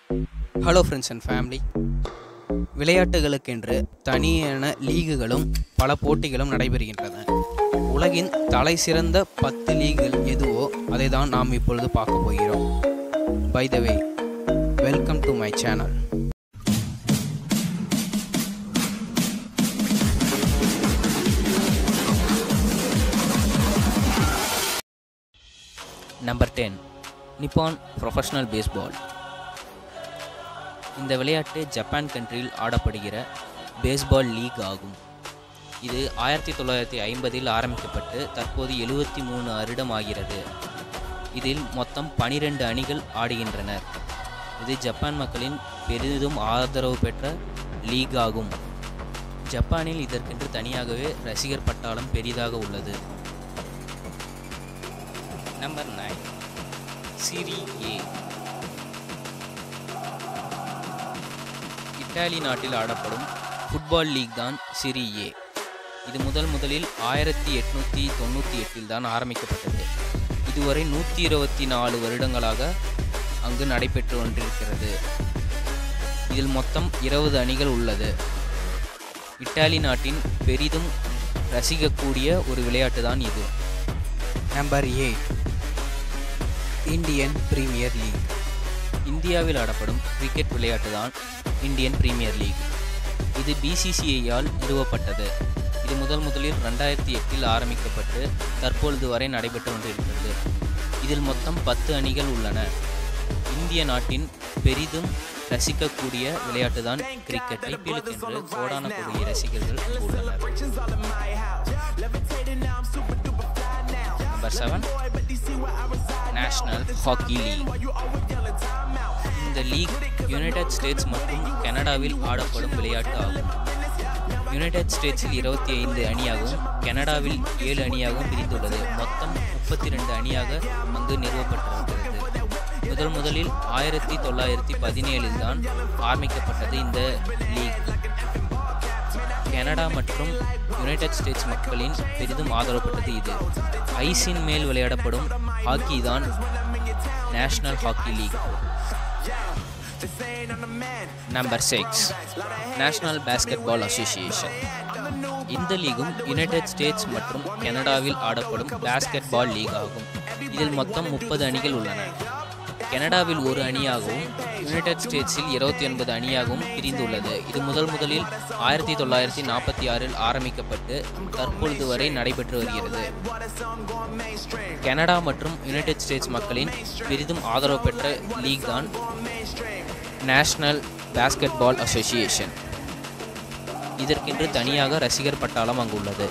Hello friends and family விளையாட்டுகளுக்கென்று தனியான லீகுகளும் பல போட்டிகளும் நடைபெறுகின்றன உலகின் தலை சிறந்த பத்து லீகுகள் எதுவோ அதை தான் நாம் இப்பொழுது பார்க்க போகிறோம் by the way welcome to my channel number ten Nippon professional baseball இந்த விளையாட்டு ஜப்பான் கண்ட்ரியில் ஆடப்படுகிற பேஸ்பால் லீக் ஆகும் இது ஆயிரத்தி தொள்ளாயிரத்தி ஐம்பதில் ஆரம்பிக்கப்பட்டு தற்போது எழுபத்தி மூணு வருடம் ஆகிறது இதில் மொத்தம் பனிரெண்டு அணிகள் ஆடுகின்றனர் இது ஜப்பான் மக்களின் பெரிதும் ஆதரவு பெற்ற லீக் ஆகும் ஜப்பானில் இதற்கென்று தனியாகவே ரசிகர் பட்டாளம் பெரிதாக உள்ளது number nine Serie A Italy நாட்டில் ஆடப்படும் ஃபுட்பால் லீக் தான் சிரி ஏ இது முதல் முதலில் ஆயிரத்தி எட்நூற்றி தொண்ணூற்றி எட்டில் தான் ஆரம்பிக்கப்பட்டது இதுவரை நூற்றி இருபத்தி நாலு வருடங்களாக அங்கு நடைபெற்று கொண்டிருக்கிறது இதில் மொத்தம் இருபது அணிகள் உள்ளது இத்தாலி நாட்டின் பெரிதும் ரசிக்கக்கூடிய ஒரு விளையாட்டு தான் இது number eight Indian Premier League இந்தியாவில் ஆடப்படும் கிரிக்கெட் விளையாட்டு தான் இந்தியன் பிரீமியர் லீக் இது பிசிசிஐயால் நிறுவப்பட்டது இது முதல் முதலில் ரெண்டாயிரத்தி எட்டில் ஆரம்பிக்கப்பட்டு தற்பொழுது வரை நடைபெற்று கொண்டிருக்கிறது இதில் மொத்தம் பத்து அணிகள் உள்ளன இந்திய நாட்டின் பெரிதும் ரசிக்கக்கூடிய விளையாட்டு தான் கிரிக்கெட் ஐபிஎலுக்கென்று கோடான கோடி ரசிகர்கள் உள்ளனர் number seven National Hockey League இந்த லீக் யுனைடெட் ஸ்டேட்ஸ் மற்றும் கனடாவில் ஆடப்படும் விளையாட்டு ஆகும் யுனைடெட் ஸ்டேட்ஸில் இருபத்தி ஐந்து அணியாகவும் கனடாவில் ஏழு அணியாகவும் பிரிந்துள்ளது மொத்தம் முப்பத்தி ரெண்டு அணியாக அங்கு நிறுவப்பட்டிருக்கிறது முதல் முதலில் ஆயிரத்தி தொள்ளாயிரத்தி பதினேழில் தான் ஆரம்பிக்கப்பட்டது இந்த லீக் கனடா மற்றும் யுனைடெட் ஸ்டேட்ஸ் மக்களின் பெரிதும் ஆதரவுப்பட்டது இது ஐஸின் மேல் விளையாடப்படும் ஹாக்கி தான் National Hockey League number six National Basketball Association இந்த லீகும் யுனைடெட் ஸ்டேட்ஸ் மற்றும் கனடாவில் ஆடப்படும் பாஸ்கெட்பால் லீக் ஆகும் இதில் மொத்தம் முப்பது அணிகள் உள்ளன கனடாவில் ஒரு அணியாகவும் யுனைடெட் ஸ்டேட்ஸில் இருபத்தி ஒன்பது அணியாகவும் பிரிந்துள்ளது இது முதல் முதலில் ஆயிரத்தி தொள்ளாயிரத்தி நாற்பத்தி ஆறில் ஆரம்பிக்கப்பட்டு தற்பொழுது வரை நடைபெற்று வருகிறது கனடா மற்றும் யுனைடெட் ஸ்டேட்ஸ் மக்களின் பெரிதும் ஆதரவு பெற்ற லீக் தான் நேஷனல் பாஸ்கெட்பால் அசோசியேஷன் இதற்கென்று தனியாக ரசிகர் பட்டாளம் அங்குள்ளது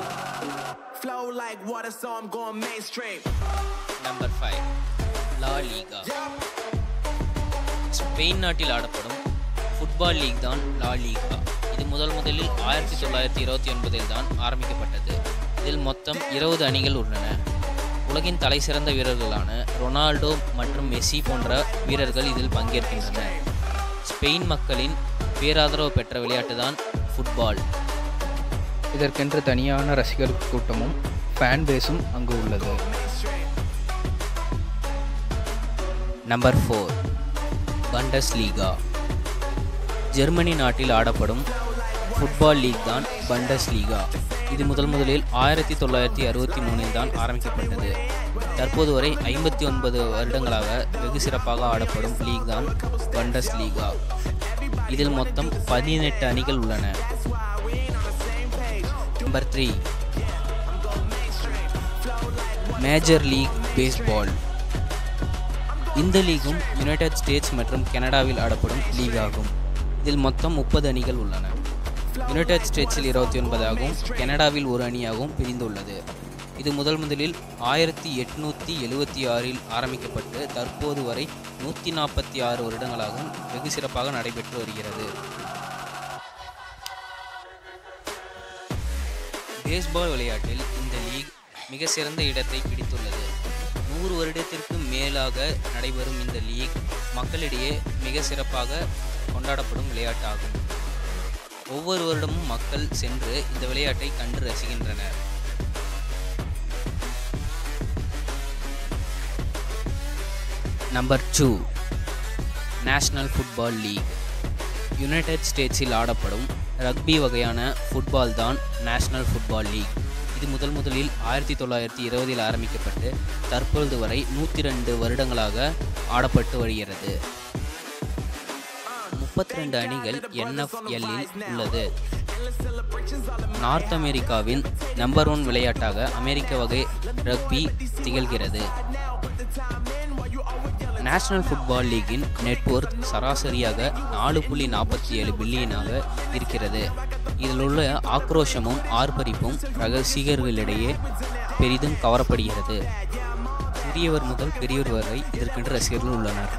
number five La Liga Spain நாட்டில் ஆடப்படும் ஃபுட்பால் லீக் தான் லா லீகா இது முதல் முதலில் ஆயிரத்தி தொள்ளாயிரத்தி இருபத்தி ஒன்பதில் தான் ஆரம்பிக்கப்பட்டது இதில் மொத்தம் இருபது அணிகள் உள்ளன உலகின் தலை சிறந்த வீரர்களான ரொனால்டோ மற்றும் மெஸ்ஸி போன்ற வீரர்கள் இதில் பங்கேற்கின்றனர் ஸ்பெயின் மக்களின் பேராதரவு பெற்ற விளையாட்டு தான் ஃபுட்பால் இதற்கென்று தனியான ரசிகர் கூட்டமும் ஃபேன் பேஸும் அங்கு உள்ளது number four Bundesliga Germany நாட்டில் ஆடப்படும் ஃபுட்பால் லீக் தான் பண்டஸ் லீகா இது முதல் முதலில் ஆயிரத்தி தொள்ளாயிரத்தி அறுபத்தி மூணில் தான் ஆரம்பிக்கப்பட்டது தற்போது வரை ஐம்பத்தி ஒன்பது வருடங்களாக வெகு சிறப்பாக ஆடப்படும் லீக் தான் பண்டஸ் லீகா இதில் மொத்தம் பதினெட்டு அணிகள் உள்ளன number three Major League Baseball இந்த லீகும் யுனைடெட் ஸ்டேட்ஸ் மற்றும் கனடாவில் ஆடப்படும் லீக் ஆகும் இதில் மொத்தம் முப்பது அணிகள் உள்ளன யுனைடெட் ஸ்டேட்ஸில் இருபத்தி ஒன்பதாகவும் கனடாவில் ஒரு அணியாகவும் பிரிந்துள்ளது இது முதல் முதலில் ஆயிரத்தி எட்நூற்றி எழுவத்தி ஆறில் ஆரம்பிக்கப்பட்டு தற்போது வரை நூற்றி நாற்பத்தி ஆறு வருடங்களாக வெகு சிறப்பாக நடைபெற்று வருகிறது பேஸ்பால் விளையாட்டில் இந்த லீக் மிக சிறந்த இடத்தை பிடித்துள்ளது நூறு வருடத்திற்கு மேலாக நடைபெறும் இந்த லீக் மக்களிடையே மிக சிறப்பாக கொண்டாடப்படும் விளையாட்டாகும் ஒவ்வொரு வருடமும் மக்கள் சென்று இந்த விளையாட்டை கண்டு ரசிக்கின்றனர் number two National Football League United ஸ்டேட்ஸில் ஆடப்படும் ரக்பி வகையான ஃபுட்பால் தான் நேஷனல் ஃபுட்பால் லீக் இது முதல் முதலில் ஆயிரத்தி தொள்ளாயிரத்தி இருபதில் ஆரம்பிக்கப்பட்டு தற்பொழுது வரை நூற்றி ரெண்டு வருடங்களாக ஆடப்பட்டு வருகிறது முப்பத்தி ரெண்டு அணிகள் என்எஃப்எல்லில் உள்ளது நார்த் அமெரிக்காவின் நம்பர் ஒன் விளையாட்டாக அமெரிக்க வகை ரக்பி திகழ்கிறது நேஷனல் ஃபுட்பால் லீகின் நெட்வொர்க் சராசரியாக நாலு புள்ளி நாற்பத்தி ஏழு பில்லியனாக இருக்கிறது இதில் உள்ள ஆக்ரோஷமும் ஆர்ப்பரிப்பும் ரசிகர்களிடையே பெரிதும் கவரப்படுகிறது சிறியவர் முதல் பெரியவர் வரை இதற்கென்று ரசிகர்கள் உள்ளனர்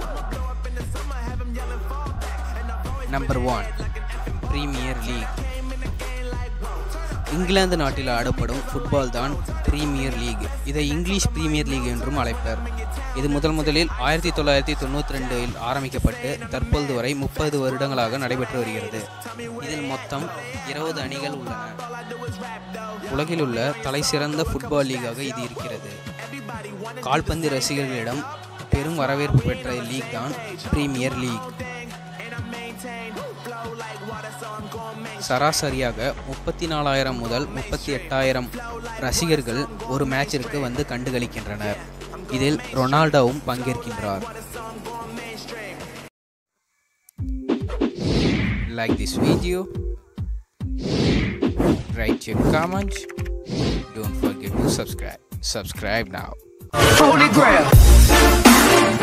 நம்பர் ஒன் பிரீமியர் லீக் இங்கிலாந்து நாட்டில் ஆடப்படும் ஃபுட்பால் தான் பிரீமியர் லீக் இதை இங்கிலீஷ் பிரீமியர் லீக் என்றும் அழைப்பர் இது முதல் முதலில் ஆயிரத்தி தொள்ளாயிரத்தி தொண்ணூற்றி ரெண்டில் ஆரம்பிக்கப்பட்டு தற்பொழுது வரை முப்பது வருடங்களாக நடைபெற்று வருகிறது இதில் மொத்தம் இருபது அணிகள் உள்ளன உலகில் உள்ள தலைசிறந்த ஃபுட்பால் லீகாக இது இருக்கிறது கால்பந்து ரசிகர்களிடம் பெரும் வரவேற்பு பெற்ற லீக் தான் பிரீமியர் லீக் சராசரியாக முப்பத்தி நாலாயிரம் முதல் முப்பத்தி எட்டாயிரம் ரசிகர்கள் ஒரு மேட்சிற்கு வந்து கண்டுகளிக்கின்றனர் இதில் ரொனால்டோவும் பங்கேற்கின்றார் like this video write your comments don't forget to subscribe subscribe now Holy Grail.